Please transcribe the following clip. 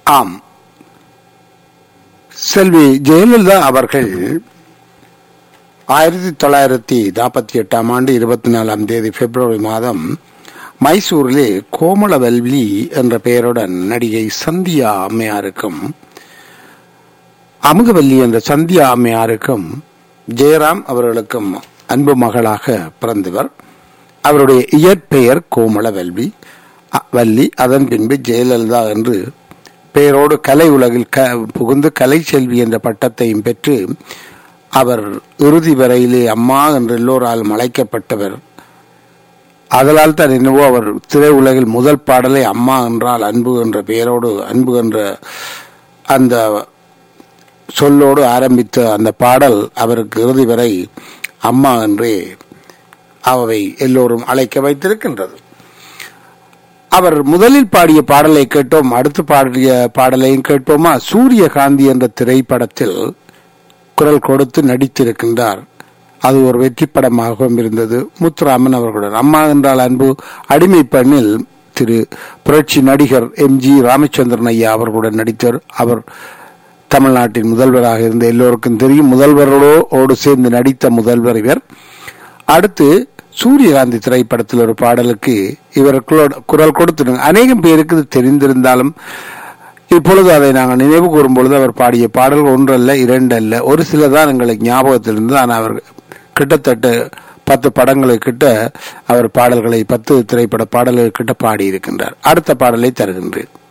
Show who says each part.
Speaker 1: ஆம் செல்வி ஜெயலலிதா அவர்கள் ஆயிரத்தி தொள்ளாயிரத்தி நாற்பத்தி எட்டாம் ஆண்டு இருபத்தி நாலாம் தேதி பிப்ரவரி மாதம் மைசூரிலே கோமளவல்வி என்ற பெயருடன் நடிகை சந்தியா அம்மையாருக்கும் அமுகவல்லி என்ற சந்தியா அம்மையாருக்கும் ஜெயராம் அவர்களுக்கும் அன்பு மகளாக பிறந்தவர் அவருடைய இயற்பெயர் கோமளவல்வி அ- வள்ளி அதன் பின்பு ஜெயலலிதா என்று பெயரோடு கலை உலகில் க புகுந்து கலை செல்வி என்ற பட்டத்தையும் பெற்று அவர் இறுதி வரையிலே அம்மா என்று எல்லோராலும் அழைக்கப்பட்டவர் அதனால் தான் என்னவோ அவர் திரையுலகில் முதல் பாடலை அம்மா என்றால் அன்பு என்ற பெயரோடு அன்பு என்ற அந்த சொல்லோடு ஆரம்பித்த அந்த பாடல் அவருக்கு இறுதி வரை அம்மா என்றே அவை எல்லோரும் அழைக்க வைத்திருக்கின்றது அவர் முதலில் பாடிய பாடலை கேட்டோம் அடுத்து பாடிய பாடலையும் கேட்போமா சூரியகாந்தி என்ற திரைப்படத்தில் குரல் கொடுத்து நடித்திருக்கின்றார் அது ஒரு வெற்றி படமாகவும் இருந்தது முத்துராமன் அவர்களுடன் அம்மா என்றால் அன்பு அடிமை பெண்ணில் திரு புரட்சி நடிகர் எம் ஜி ராமச்சந்திரன் ஐயா அவர்களுடன் நடித்தார் அவர் தமிழ்நாட்டின் முதல்வராக இருந்த எல்லோருக்கும் தெரியும் முதல்வரோடு சேர்ந்து நடித்த முதல்வர் இவர் அடுத்து சூரியகாந்தி திரைப்படத்தில் ஒரு பாடலுக்கு இவர் குரல் குரல் கொடுத்து அநேகம் பேருக்கு இது தெரிந்திருந்தாலும் இப்பொழுது அதை நாங்கள் நினைவு கூறும் பொழுது அவர் பாடிய பாடல்கள் ஒன்றல்ல இரண்டல்ல ஒரு சில தான் எங்களுக்கு ஞாபகத்தில் இருந்து ஆனால் அவர் கிட்டத்தட்ட பத்து படங்களை கிட்ட அவர் பாடல்களை பத்து திரைப்பட பாடல்கள் கிட்ட பாடியிருக்கின்றார் அடுத்த பாடலை தருகின்றேன்